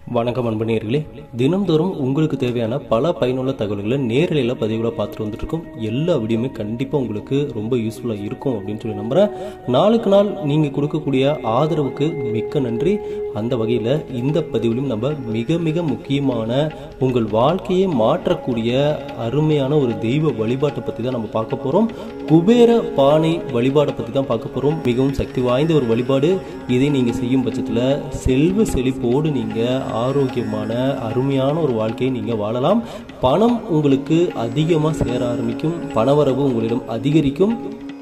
வணக்கம் அன்பனேர்களே தினம்தோறும் உங்களுக்கு தேவையான பல பயனுள்ள தகவல்களை நேரலையில் பதிவுகளை பார்த்துட்டு வந்துட்டு இருக்கோம் எல்லா வீடியோமே கண்டிப்பாக உங்களுக்கு ரொம்ப யூஸ்ஃபுல்லாக இருக்கும் அப்படின்னு சொல்லி நம்புகிறேன் நாளுக்கு நாள் நீங்கள் கொடுக்கக்கூடிய ஆதரவுக்கு மிக்க நன்றி அந்த வகையில் இந்த பதிவிலும் நம்ம மிக மிக முக்கியமான உங்கள் வாழ்க்கையை மாற்றக்கூடிய அருமையான ஒரு தெய்வ வழிபாட்டை பற்றி தான் நம்ம பார்க்க போகிறோம் குபேர பானை வழிபாடை பற்றி தான் பார்க்க போகிறோம் மிகவும் சக்தி வாய்ந்த ஒரு வழிபாடு இதை நீங்கள் செய்யும் பட்சத்தில் செல்வ செழிப்போடு நீங்கள் ஆரோக்கியமான அருமையான ஒரு வாழ்க்கையை நீங்கள் வாழலாம் பணம் உங்களுக்கு அதிகமாக சேர ஆரம்பிக்கும் பணவரவு உங்களிடம் அதிகரிக்கும்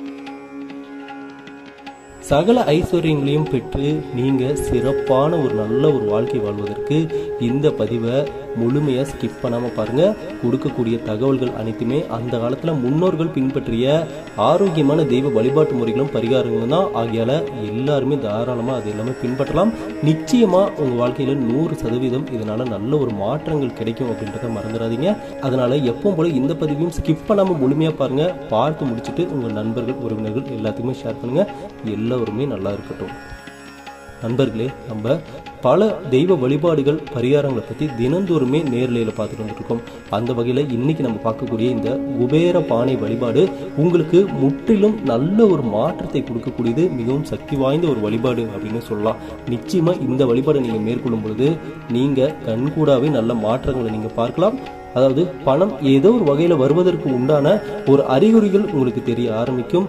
சகல ஐஸ்வர்யங்களையும் பெற்று நீங்க சிறப்பான ஒரு நல்ல ஒரு வாழ்க்கை வாழ்வதற்கு இந்த பதிவை முழுமையாக ஸ்கிப் பண்ணாமல் பாருங்க கொடுக்கக்கூடிய தகவல்கள் அனைத்துமே அந்த காலத்தில் முன்னோர்கள் பின்பற்றிய ஆரோக்கியமான தெய்வ வழிபாட்டு முறைகளும் பரிகாரங்களும் தான் ஆகியால எல்லாருமே தாராளமாக அது எல்லாமே பின்பற்றலாம் நிச்சயமாக உங்கள் வாழ்க்கையில் நூறு சதவீதம் இதனால நல்ல ஒரு மாற்றங்கள் கிடைக்கும் அப்படின்றத மறந்துடாதீங்க அதனால எப்பவும் போல இந்த பதிவையும் ஸ்கிப் பண்ணாமல் முழுமையாக பாருங்க பார்த்து முடிச்சுட்டு உங்கள் நண்பர்கள் உறவினர்கள் எல்லாத்துக்குமே ஷேர் பண்ணுங்க எல்லோருமே நல்லா இருக்கட்டும் நண்பர்களே நம்ம பல தெய்வ வழிபாடுகள் பரிகாரங்களை பற்றி தினந்தோறுமே நேர்லையில் பார்த்துட்டு வந்துருக்கோம் அந்த வகையில் இன்னைக்கு நம்ம பார்க்கக்கூடிய இந்த குபேர பானை வழிபாடு உங்களுக்கு முற்றிலும் நல்ல ஒரு மாற்றத்தை கொடுக்கக்கூடியது மிகவும் சக்தி வாய்ந்த ஒரு வழிபாடு அப்படின்னு சொல்லலாம் நிச்சயமாக இந்த வழிபாடை நீங்கள் மேற்கொள்ளும் பொழுது நீங்கள் கண்கூடாவே நல்ல மாற்றங்களை நீங்கள் பார்க்கலாம் அதாவது பணம் ஏதோ ஒரு வகையில் வருவதற்கு உண்டான ஒரு அறிகுறிகள் உங்களுக்கு தெரிய ஆரம்பிக்கும்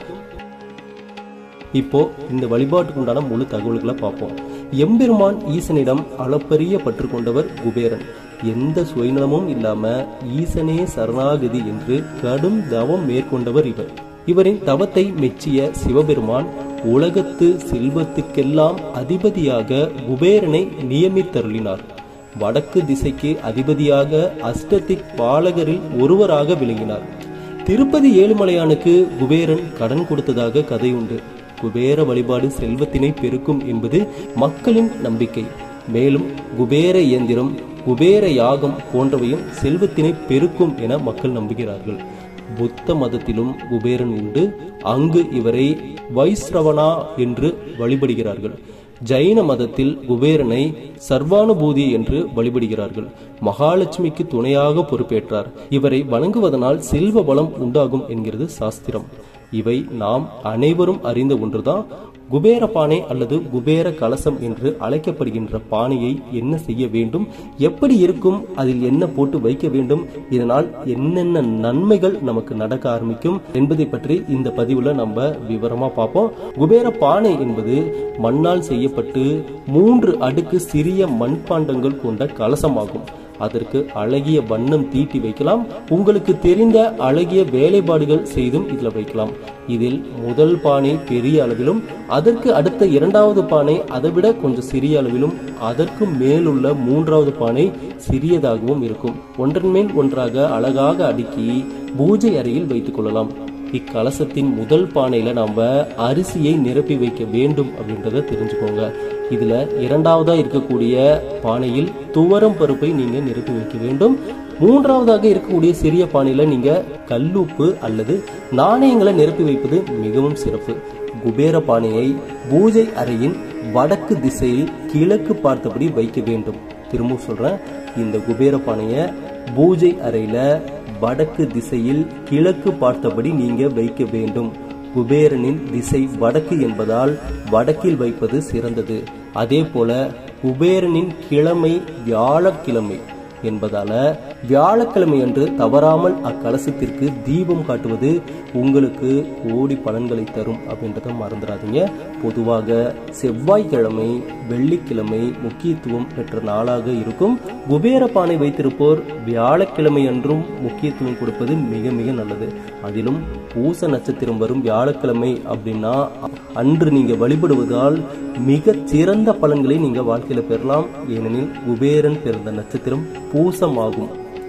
இப்போ இந்த வழிபாட்டுக்கு உண்டான முழு தகவல்களை பார்ப்போம் எம்பெருமான் ஈசனிடம் அளப்பரிய பற்று கொண்டவர் குபேரன் எந்த சுயநலமும் இல்லாம ஈசனே சரணாகதி என்று கடும் தவம் மேற்கொண்டவர் இவர் இவரின் தவத்தை மெச்சிய சிவபெருமான் உலகத்து செல்வத்துக்கெல்லாம் அதிபதியாக குபேரனை நியமித்தருளினார் வடக்கு திசைக்கு அதிபதியாக அஷ்டதிக் பாலகரில் ஒருவராக விளங்கினார் திருப்பதி ஏழுமலையானுக்கு குபேரன் கடன் கொடுத்ததாக கதை உண்டு குபேர வழிபாடு செல்வத்தினை பெருக்கும் என்பது மக்களின் நம்பிக்கை மேலும் குபேர இயந்திரம் குபேர யாகம் போன்றவையும் செல்வத்தினை பெருக்கும் என மக்கள் நம்புகிறார்கள் புத்த மதத்திலும் குபேரன் உண்டு அங்கு இவரை வைஸ்ரவணா என்று வழிபடுகிறார்கள் ஜைன மதத்தில் குபேரனை சர்வானுபூதி என்று வழிபடுகிறார்கள் மகாலட்சுமிக்கு துணையாக பொறுப்பேற்றார் இவரை வணங்குவதனால் செல்வ பலம் உண்டாகும் என்கிறது சாஸ்திரம் இவை நாம் அனைவரும் அறிந்த ஒன்றுதான் குபேர பானை அல்லது குபேர கலசம் என்று அழைக்கப்படுகின்ற பானையை என்ன செய்ய வேண்டும் எப்படி இருக்கும் அதில் என்ன போட்டு வைக்க வேண்டும் இதனால் என்னென்ன நன்மைகள் நமக்கு நடக்க ஆரம்பிக்கும் என்பதை பற்றி இந்த பதிவுல நம்ம விவரமா பார்ப்போம் குபேர பானை என்பது மண்ணால் செய்யப்பட்டு மூன்று அடுக்கு சிறிய மண்பாண்டங்கள் கொண்ட கலசமாகும் அதற்கு அழகிய வண்ணம் தீட்டி வைக்கலாம் உங்களுக்கு தெரிந்த அழகிய வேலைப்பாடுகள் செய்தும் இதில் வைக்கலாம் இதில் முதல் பானை பெரிய அளவிலும் அதற்கு அடுத்த இரண்டாவது பானை அதைவிட கொஞ்சம் சிறிய அளவிலும் அதற்கு மேலுள்ள மூன்றாவது பானை சிறியதாகவும் இருக்கும் ஒன்றன் மேல் ஒன்றாக அழகாக அடுக்கி பூஜை அறையில் வைத்துக் கொள்ளலாம் இக்கலசத்தின் முதல் பானையில நாம அரிசியை நிரப்பி வைக்க வேண்டும் அப்படின்றத தெரிஞ்சுக்கோங்க இதுல இரண்டாவதா இருக்கக்கூடிய பானையில் துவரம் பருப்பை நீங்க நிரப்பி வைக்க வேண்டும் மூன்றாவதாக இருக்கக்கூடிய சிறிய பானையில நீங்க கல்லுப்பு அல்லது நாணயங்களை நிரப்பி வைப்பது மிகவும் சிறப்பு குபேர பானையை பூஜை அறையின் வடக்கு திசையில் கிழக்கு பார்த்தபடி வைக்க வேண்டும் திரும்ப சொல்றேன் இந்த குபேர பானையை பூஜை அறையில வடக்கு திசையில் கிழக்கு பார்த்தபடி நீங்க வைக்க வேண்டும் குபேரனின் திசை வடக்கு என்பதால் வடக்கில் வைப்பது சிறந்தது அதே போல குபேரனின் கிழமை வியாழக்கிழமை என்பதால வியாழக்கிழமை அன்று தவறாமல் அக்கலசத்திற்கு தீபம் காட்டுவது உங்களுக்கு கோடி பலன்களை தரும் அப்படின்றத மறந்துடாதீங்க பொதுவாக செவ்வாய்க்கிழமை வெள்ளிக்கிழமை முக்கியத்துவம் பெற்ற நாளாக இருக்கும் குபேர பானை வைத்திருப்போர் வியாழக்கிழமை அன்றும் முக்கியத்துவம் கொடுப்பது மிக மிக நல்லது அதிலும் பூச நட்சத்திரம் வரும் வியாழக்கிழமை அப்படின்னா அன்று நீங்க வழிபடுவதால் மிக சிறந்த பலன்களை நீங்க வாழ்க்கையில பெறலாம் ஏனெனில் குபேரன் பிறந்த நட்சத்திரம் பூசமாகும்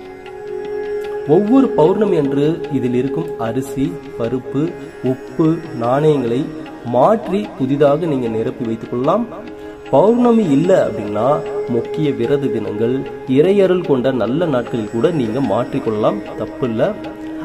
ஒவ்வொரு பௌர்ணமி அன்று இதில் இருக்கும் அரிசி பருப்பு உப்பு நாணயங்களை மாற்றி புதிதாக நீங்க நிரப்பி வைத்துக் கொள்ளலாம் பௌர்ணமி இல்லை அப்படின்னா முக்கிய விரத தினங்கள் இறையருள் கொண்ட நல்ல நாட்களில் கூட நீங்க மாற்றிக்கொள்ளலாம் தப்பு இல்லை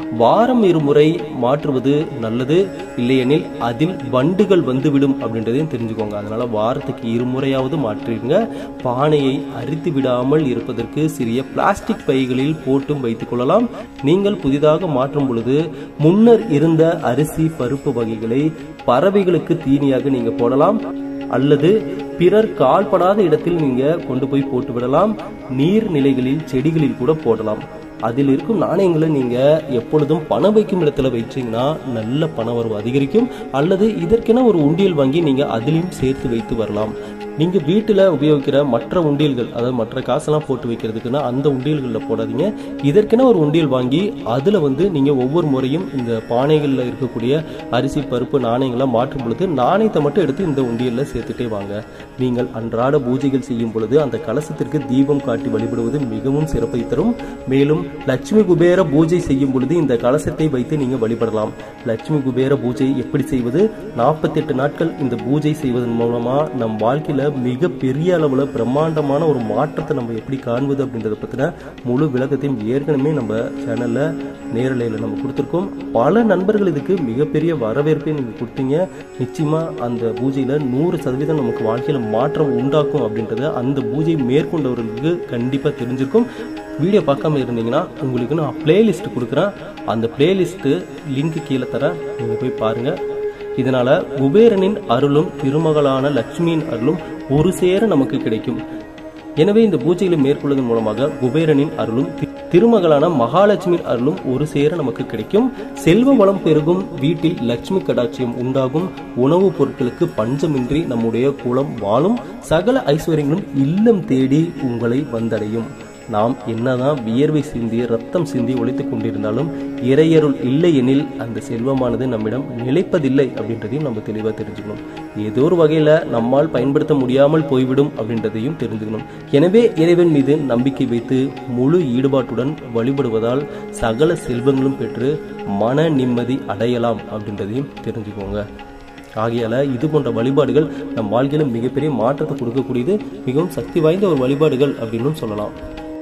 வாரம் இருமுறை மாற்றுவது நல்லது இல்லையெனில் அதில் வண்டுகள் வந்துவிடும் அப்படின்றதையும் தெரிஞ்சுக்கோங்க அதனால வாரத்துக்கு இருமுறையாவது மாற்றிடுங்க பானையை அரித்து விடாமல் இருப்பதற்கு சிறிய பிளாஸ்டிக் பைகளில் போட்டும் வைத்துக் கொள்ளலாம் நீங்கள் புதிதாக மாற்றும் பொழுது முன்னர் இருந்த அரிசி பருப்பு வகைகளை பறவைகளுக்கு தீனியாக நீங்க போடலாம் அல்லது பிறர் கால்படாத இடத்தில் நீங்க கொண்டு போய் போட்டு விடலாம் நீர்நிலைகளில் செடிகளில் கூட போடலாம் அதில் இருக்கும் நாணயங்களை நீங்க எப்பொழுதும் பணம் வைக்கும் இடத்துல வச்சீங்கன்னா நல்ல பண வரவு அதிகரிக்கும் அல்லது இதற்கென ஒரு உண்டியல் வாங்கி நீங்க அதிலையும் சேர்த்து வைத்து வரலாம் நீங்க வீட்டுல உபயோகிக்கிற மற்ற உண்டியல்கள் அதாவது மற்ற காசெல்லாம் போட்டு வைக்கிறதுக்குன்னா அந்த உண்டியல்களில் போடாதீங்க இதற்கென ஒரு உண்டியல் வாங்கி அதுல வந்து நீங்க ஒவ்வொரு முறையும் இந்த பானைகளில் இருக்கக்கூடிய அரிசி பருப்பு நாணயங்களை மாற்றும் பொழுது நாணயத்தை மட்டும் எடுத்து இந்த உண்டியல்ல சேர்த்துட்டே வாங்க நீங்கள் அன்றாட பூஜைகள் செய்யும் பொழுது அந்த கலசத்திற்கு தீபம் காட்டி வழிபடுவது மிகவும் சிறப்பை தரும் மேலும் லட்சுமி குபேர பூஜை செய்யும் பொழுது இந்த கலசத்தை வைத்து நீங்க வழிபடலாம் லட்சுமி குபேர பூஜை எப்படி செய்வது நாற்பத்தெட்டு நாட்கள் இந்த பூஜை செய்வதன் மூலமா நம் வாழ்க்கையில மிக பெரிய அளவுல பிரம்மாண்டமான ஒரு மாற்றத்தை நம்ம எப்படி காண்பது அப்படின்றத பத்தின முழு விளக்கத்தையும் ஏற்கனவே நம்ம சேனல்ல நேரலையில நம்ம கொடுத்துருக்கோம் பல நண்பர்கள் இதுக்கு மிகப்பெரிய வரவேற்பை நீங்க கொடுத்தீங்க நிச்சயமா அந்த பூஜையில நூறு சதவீதம் நமக்கு வாழ்க்கையில மாற்றம் உண்டாக்கும் அப்படின்றத அந்த பூஜை மேற்கொண்டவர்களுக்கு கண்டிப்பா தெரிஞ்சிருக்கும் வீடியோ பார்க்காம இருந்தீங்கன்னா உங்களுக்கு நான் பிளேலிஸ்ட் கொடுக்குறேன் அந்த பிளேலிஸ்ட்டு லிங்க் கீழே தரேன் நீங்கள் போய் பாருங்க இதனால குபேரனின் அருளும் திருமகளான லட்சுமியின் அருளும் ஒரு சேர நமக்கு கிடைக்கும் எனவே இந்த பூஜைகளை மேற்கொள்வதன் மூலமாக குபேரனின் அருளும் தி- திருமகளான மகாலட்சுமியின் அருளும் ஒரு சேர நமக்கு கிடைக்கும் செல்வ வளம் பெருகும் வீட்டில் லட்சுமி கடாட்சியம் உண்டாகும் உணவுப் பொருட்களுக்கு பஞ்சமின்றி நம்முடைய குலம் வாழும் சகல ஐஸ்வர்யங்களும் இல்லம் தேடி உங்களை வந்தடையும் நாம் என்னதான் வியர்வை சிந்தி ரத்தம் சிந்தி உழைத்துக் கொண்டிருந்தாலும் இறையருள் இல்லை எனில் அந்த செல்வமானது நம்மிடம் நிலைப்பதில்லை அப்படின்றதையும் நம்ம தெளிவாக தெரிஞ்சுக்கணும் ஏதோ ஒரு வகையில் நம்மால் பயன்படுத்த முடியாமல் போய்விடும் அப்படின்றதையும் தெரிஞ்சுக்கணும் எனவே இறைவன் மீது நம்பிக்கை வைத்து முழு ஈடுபாட்டுடன் வழிபடுவதால் சகல செல்வங்களும் பெற்று மன நிம்மதி அடையலாம் அப்படின்றதையும் தெரிஞ்சுக்கோங்க ஆகையால இது போன்ற வழிபாடுகள் நம் வாழ்க்கையில மிகப்பெரிய மாற்றத்தை கொடுக்கக்கூடியது மிகவும் சக்தி வாய்ந்த ஒரு வழிபாடுகள் அப்படின்னு சொல்லலாம்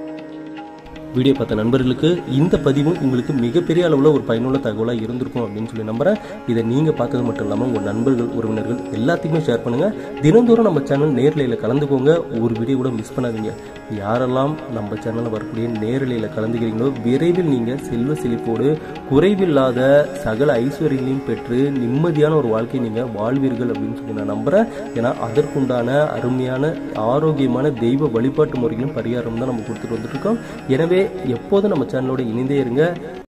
வீடியோ பார்த்த நண்பர்களுக்கு இந்த பதிவும் உங்களுக்கு மிகப்பெரிய அளவில் ஒரு பயனுள்ள தகவலாக இருந்திருக்கும் அப்படின்னு சொல்லி நம்புறேன் இதை நீங்கள் பார்த்தது மட்டும் இல்லாமல் உங்கள் நண்பர்கள் உறவினர்கள் எல்லாத்துக்குமே ஷேர் பண்ணுங்கள் தினந்தோறும் நம்ம சேனல் நேரலையில் கலந்துக்கோங்க ஒரு வீடியோ கூட மிஸ் பண்ணாதீங்க யாரெல்லாம் நம்ம சேனலில் வரக்கூடிய நேரலையில் கலந்துக்கிறீங்களோ விரைவில் நீங்கள் செல்வ செழிப்போடு குறைவில்லாத சகல ஐஸ்வர்யங்களையும் பெற்று நிம்மதியான ஒரு வாழ்க்கையை நீங்கள் வாழ்வீர்கள் அப்படின்னு சொல்லி நான் நம்புகிறேன் ஏன்னா அதற்குண்டான அருமையான ஆரோக்கியமான தெய்வ வழிபாட்டு முறைகளும் பரிகாரம் தான் நம்ம கொடுத்துட்டு வந்துட்டு இருக்கோம் எனவே எப்போதும் நம்ம சேனலோட இணைந்தே இருங்க